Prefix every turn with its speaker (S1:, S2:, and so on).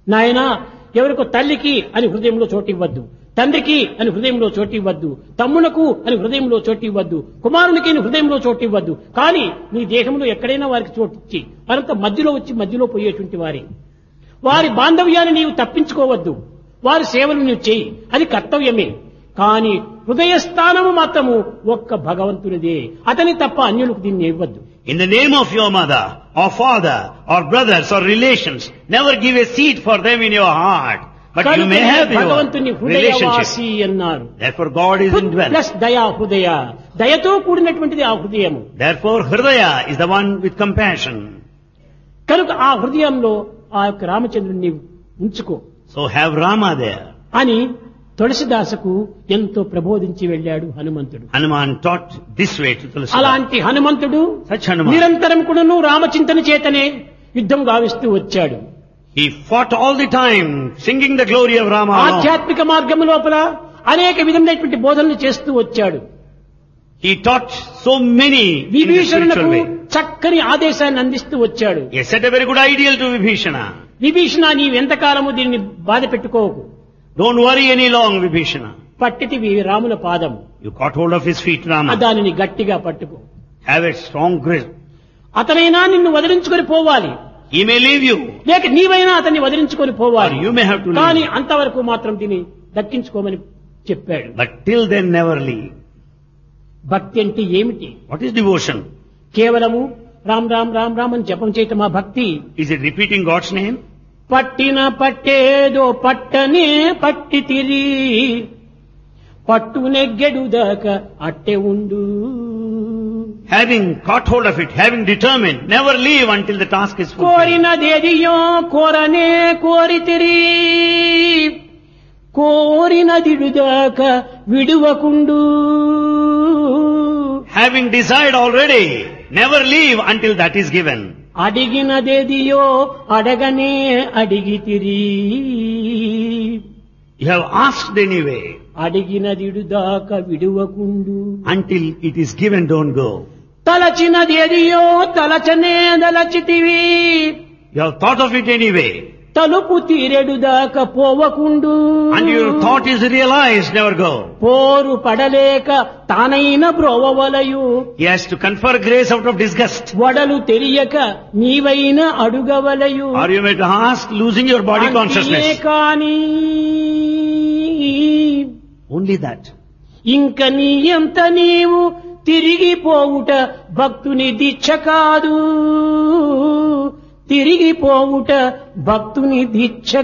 S1: నాయనా ఎవరికో తల్లికి అని హృదయంలో చోటివ్వద్దు తండ్రికి అని హృదయంలో చోటివ్వద్దు తమ్మునకు అని హృదయంలో చోటివ్వద్దు కుమారునికి అని హృదయంలో చోటివ్వద్దు కానీ నీ దేహంలో ఎక్కడైనా వారికి చోటిచ్చి వారంతా మధ్యలో వచ్చి మధ్యలో పోయేటువంటి వారి వారి బాంధవ్యాన్ని నీవు తప్పించుకోవద్దు వారి సేవలు నీవు చేయి అది కర్తవ్యమే కానీ హృదయ స్థానము మాత్రము ఒక్క భగవంతునిదే అతని తప్ప అన్యులకు దీన్ని ఇవ్వద్దు
S2: In the name of your mother, or father, or brothers, or relations, never give a seat for them in your heart. But you may have
S1: భగవంతుని
S2: your
S1: హృదయవాసి
S2: relationship.
S1: అన్నారు
S2: Therefore God is indwelt.
S1: Plus దయా హృదయ దయతో కూడినటువంటిది ఆ హృదయము
S2: Therefore Hridaya is the one with compassion.
S1: కనుక ఆ హృదయంలో ఆ యొక్క రామచంద్రుణ్ణి ఉంచుకో
S2: So have Rama there.
S1: అని తులసిదాసకు ఎంతో ప్రబోధించి వెళ్ళాడు హనుమంతుడు
S2: Hanuman taught this way to Tulsi.
S1: అలాంటి హనుమంతుడు
S2: Such Hanuman.
S1: నిరంతరం కూడాను రామచింతన చేతనే యుద్ధం గావిస్తూ వచ్చాడు
S2: He fought all the time, singing the glory of Rama. alone.
S1: ఆధ్యాత్మిక మార్గం లోపల అనేక విధమైనటువంటి బోధనలు చేస్తూ వచ్చాడు
S2: He taught so many in the
S1: విభీషణులకు
S2: spiritual way.
S1: చక్కని ఆదేశాన్ని అందిస్తూ వచ్చాడు
S2: He set a very good ideal to Vibhishana.
S1: Vibhishana నీవెంతకాలము దీన్ని బాధ పెట్టుకోకు
S2: Don't worry any long, Vibhishana.
S1: పట్టితివి రాముల పాదము
S2: You caught hold of his feet, Rama.
S1: దానిని గట్టిగా పట్టుకో
S2: Have a strong grip.
S1: అతనైనా నిన్ను వదిలించుకొని పోవాలి
S2: He may leave you,
S1: లేక నీవైనా అతన్ని వదిలించుకొని
S2: or
S1: పోవాలి
S2: you may have to
S1: కానీ
S2: leave.
S1: అంతవరకు మాత్రం దీన్ని దక్కించుకోమని చెప్పాడు
S2: But till then, never leave.
S1: భక్తి అంటే ఏమిటి
S2: What is devotion?
S1: కేవలము రామ్ రామ్ రామ్ రామ్ అని జపం చేయటం ఆ భక్తి
S2: Is it repeating God's name?
S1: పట్టిన పట్టేదో పట్టనే పట్టి తిరి పట్టు నెగ్గెడు దాకా అట్టె ఉండు
S2: Having caught hold of it, having determined, never leave until the task is fulfilled.
S1: కోరినదేదియో కోరనే కోరితిరి కోరినదిడుదాకా విడువకుండు
S2: Having desired already, never leave until that is given.
S1: అడిగినదేదియో అడగనే అడిగితిరి
S2: You have asked anyway.
S1: అడిగినదిడుదాకా విడువకుండు
S2: Until it is given, don't go.
S1: తలచినదేదియో తలచనే దలచితివి
S2: You have thought of it anyway.
S1: తలుపు తీరెడు దాకా పోవకుండు
S2: And your thought is realized, never go.
S1: పోరు పడలేక తానైన బ్రోవవలయు
S2: He has to confer grace out of disgust.
S1: వడలు తెలియక నీవైన అడుగవలయు
S2: Or you may ask, losing your body
S1: అంతే
S2: consciousness.
S1: కాని
S2: Only that.
S1: ఇంక నీ ఎంత నీవు తిరిగిపోవుట భక్తుని దీక్ష కాదు తిరిగిపోవుట భక్తుని దీక్ష